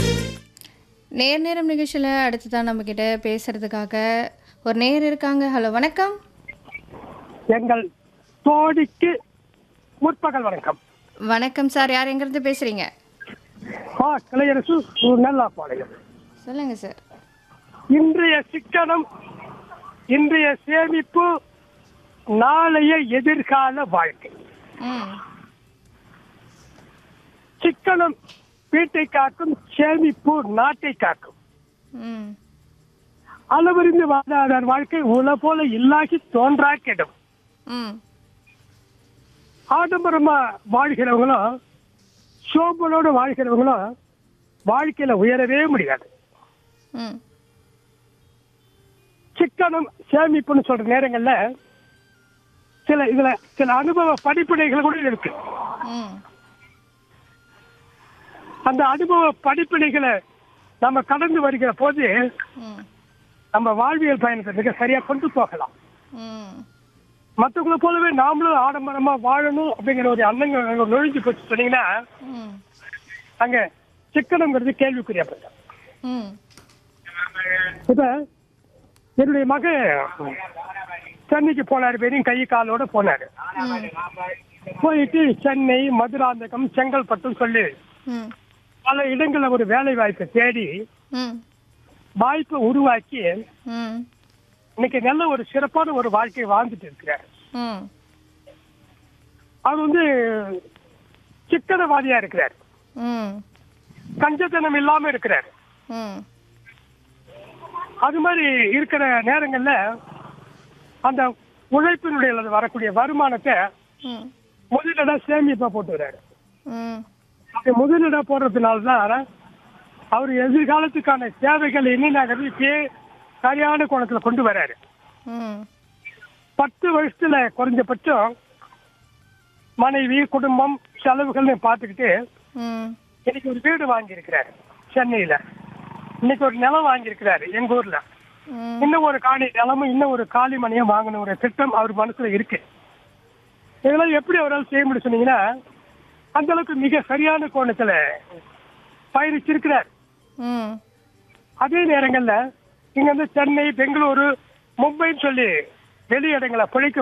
நேர் நேரம் நிகழ்ச்சியில் அடுத்ததான் நம்ம கிட்ட பேசுறதுக்காக ஒரு நேர் இருக்காங்க ஹலோ வணக்கம் எங்கள் தோழிக்கு முற்பகல் வணக்கம் வணக்கம் சார் யார் எங்கேருந்து பேசுறீங்க ஆ கிளையரசு நல்லாப்பாளையம் சொல்லுங்க சார் இன்றைய சிக்கனம் இன்றைய சேமிப்பு நாளைய எதிர்கால வாழ்க்கை ம் சிக்கனம் வீட்டை காக்கும் சேமிப்பு நாட்டை காக்கும் ம் அளவறிந்து வாழாதார் வாழ்க்கை உல போல இல்லாகி தோன்றா கெடும் ம் ஆடம்பரமா வாழ்கிறவங்களும் சோம்பலோடு வாழ்கிறவங்களும் வாழ்க்கையில உயரவே முடியாது ம் சிக்கனம் சேமிப்புன்னு சொல்ற நேரங்கள்ல சில இதுல சில அனுபவ படிப்பினைகள் கூட இருக்கு ம் அந்த அனுபவ படிப்பினைகளை நம்ம கடந்து வருகிற போது ம் நம்ம வாழ்வியல் பயணத்தை மிக சரியா கொண்டு போகலாம் ம் மற்றவங்களை போலவே நாமளும் ஆடம்பரமா வாழணும் அப்படிங்கிற ஒரு எண்ணங்கள் அங்க நுழைஞ்சு போச்சு சொன்னீங்கன்னா ம் அங்க சிக்கனம்ங்கிறது கேள்விக்குறியப்பட்ட ம் இப்ப என்னுடைய மக சென்னைக்கு போனாரு வெறும் கை காலோட போனாரு போயிட்டு சென்னை மதுராந்தகம் செங்கல்பட்டு சொல்லி ம் பல இடங்கள்ல ஒரு வேலை வாய்ப்பை தேடி ம் வாய்ப்பை உருவாக்கி ம் இன்னைக்கு நல்ல ஒரு சிறப்பான ஒரு வாழ்க்கையை வாழ்ந்துட்டு இருக்கிறார் ம் அவர் வந்து சிக்கனவாதியா இருக்கிறார் ம் கஞ்சத்தனம் இல்லாம இருக்கிறார் ம் அது மாதிரி இருக்கிற நேரங்கள்ல அந்த உழைப்பினுடைய அல்லது வரக்கூடிய வருமானத்தை ம் முதலிட சேமிப்பா போட்டு வர்றாரு ம் அப்படி முதலிட போடுறதுனால தான் அவர் எதிர்காலத்துக்கான தேவைகள் என்னென்னாங்கிறது இப்பயே சரியான கோணத்துல கொண்டு வர்றாரு ம் பத்து வருஷத்துல குறைஞ்சபட்சம் மனைவி குடும்பம் செலவுகள்னு பார்த்துக்கிட்டு ம் இன்னைக்கு ஒரு வீடு வாங்கியிருக்கிறாரு சென்னையில இன்னைக்கு ஒரு நிலம் வாங்கியிருக்கிறாரு எங்க ஊர்ல ம் இன்னும் ஒரு காணி நிலமும் இன்னும் ஒரு காலி மனையும் வாங்கணும் ஒரு திட்டம் அவர் மனசுல இருக்கு இதெல்லாம் எப்படி அவரால் செய்ய முடியும் சொன்னீங்கன்னா அந்த அளவுக்கு மிக சரியான கோணத்துல பயணிச்சிருக்கிறார் ம் அதே நேரங்கள்ல இங்க வந்து சென்னை பெங்களூரு மும்பைன்னு சொல்லி வெளி இடங்களை பிழைக்க